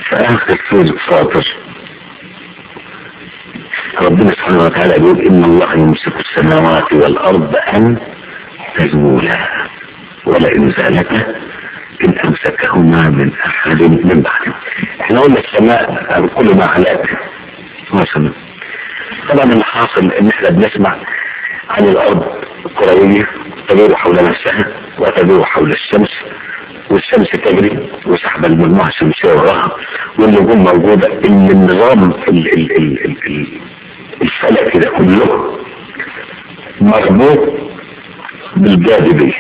فآخر سورة فاطر ربنا سبحانه وتعالى يقول إن الله يمسك السماوات والأرض أن تزولا ولئن زالتا إن أمسكهما من أحد من بعده احنا قلنا السماء كل ما علاك هو سماء طبعا اللي حاصل ان احنا بنسمع عن الارض الكروية تدور حول نفسها وتدور حول الشمس والشمس تجري وسحب المجموعة الشمسية وراها والنجوم موجودة ان النظام ال ال ال ال ال الفلكي ده كله مربوط بالجاذبية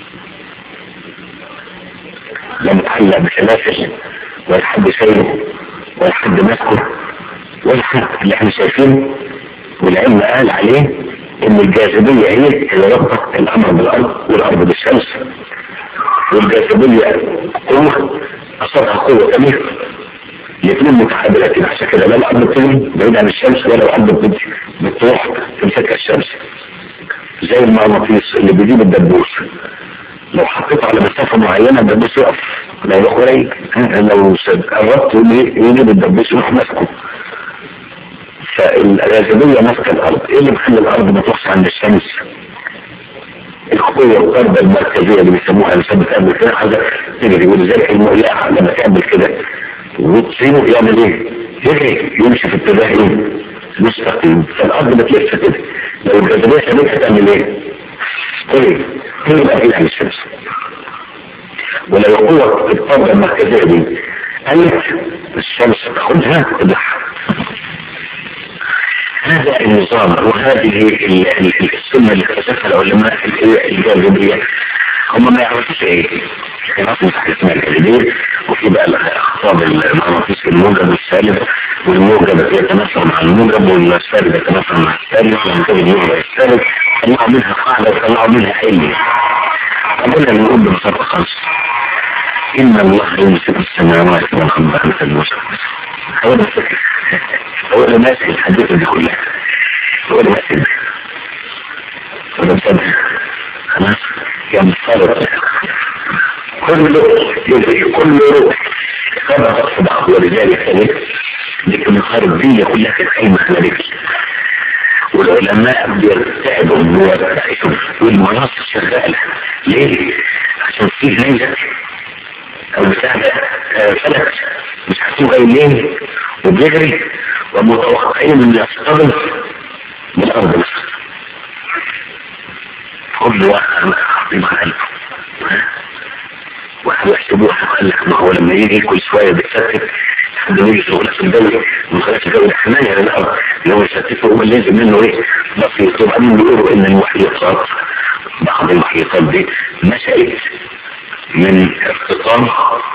لا متعلق بسلاسل ولا حد شايله ولا حد ماسكه ولا حد اللي احنا شايفينه والعلم قال عليه ان الجاذبية هي اللي ربطت الامر بالارض والارض بالشمس والجاذبية قوة اصابها قوة ثانية الاثنين متحابلتين عشان كده لا الارض بتجري بعيد عن الشمس ولا الارض بتروح تمسكها الشمس زي المغناطيس اللي بيجيب الدبوس لو حطيته على مسافة معينة الدبوس يقف لو يروح قريب لو قربت يجيب الدبوس يروح ماسكه فالجاذبية ماسكة الأرض إيه اللي مخلي الأرض ما تروحش عند الشمس؟ القوة والضربة المركزية اللي بيسموها اللي كانت بتعمل كده حاجة تجري ولذلك المقلاع لما تعمل كده وتصيبه يعمل ايه؟ يجري يمشي في اتجاه ايه؟ مستقيم فالأرض بتلف كده لو الجاذبية ثابتة تعمل ايه؟ تجري تبقى بعيد عن الشمس ولو القوة الضربة المركزية دي قلت الشمس تاخدها تضحك هذا النظام وهذه السنة اللي اكتشفها العلماء الجاذبية هم ما يعرفوش ايه يعرفوا حاجة اسمها الجاذبية وفي بقى الاخطاب المغناطيس الموجب والسالب والموجب يتناسب مع الموجب والسالب يتناسب مع السالب والموجب الموجب السالب طلعوا منها قاعدة وطلعوا منها علم أقول نقول ببساطة خالص إن الله يمسك السماوات والأرض أن تزوجها هو ده الفكر هو اللي ماسك الحديثة دي كلها هو اللي ماسك هو ده مسمى خلاص ينفرد كل يجري كل روح كما تصبح ولذلك لكن الخارجية كلها في الحين خلالك والعلماء بيرتعبوا ويرتعشوا والمناصر شغالة ليه؟ عشان في ليلة او بتاع فلك مش عارفين غايلين وبيجري ومتوقعين ان يصطدم بالارض بس كل واحد بما قلبه واحد يحسبوها قال لك ما هو لما يجي كل شويه بيتفتت لحد ما يجي شغله في الدوري ما خلاش الجو ده حمايه للارض لو يشتته هو لازم منه ايه بسيط وبعدين بيقولوا ان المحيطات بعض المحيطات دي نشأت من ارتطام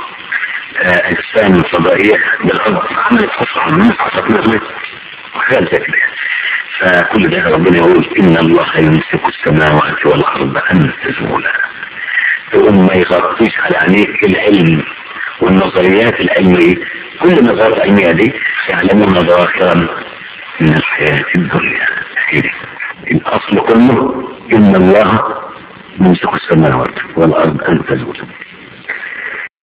اجسام فضائيه بالارض عملت حفره عملت حفره نزلت وحاجات زي كده فكل ده ربنا يقول ان الله يمسك السماوات والارض ان تزولا تقوم ما يغطيش على عينيك العلم والنظريات العلمية كل النظريات العلمية دي يعلمون ظاهرا من الحياة الدنيا كده الأصل كله إن الله يمسك السماوات والأرض أن تزولا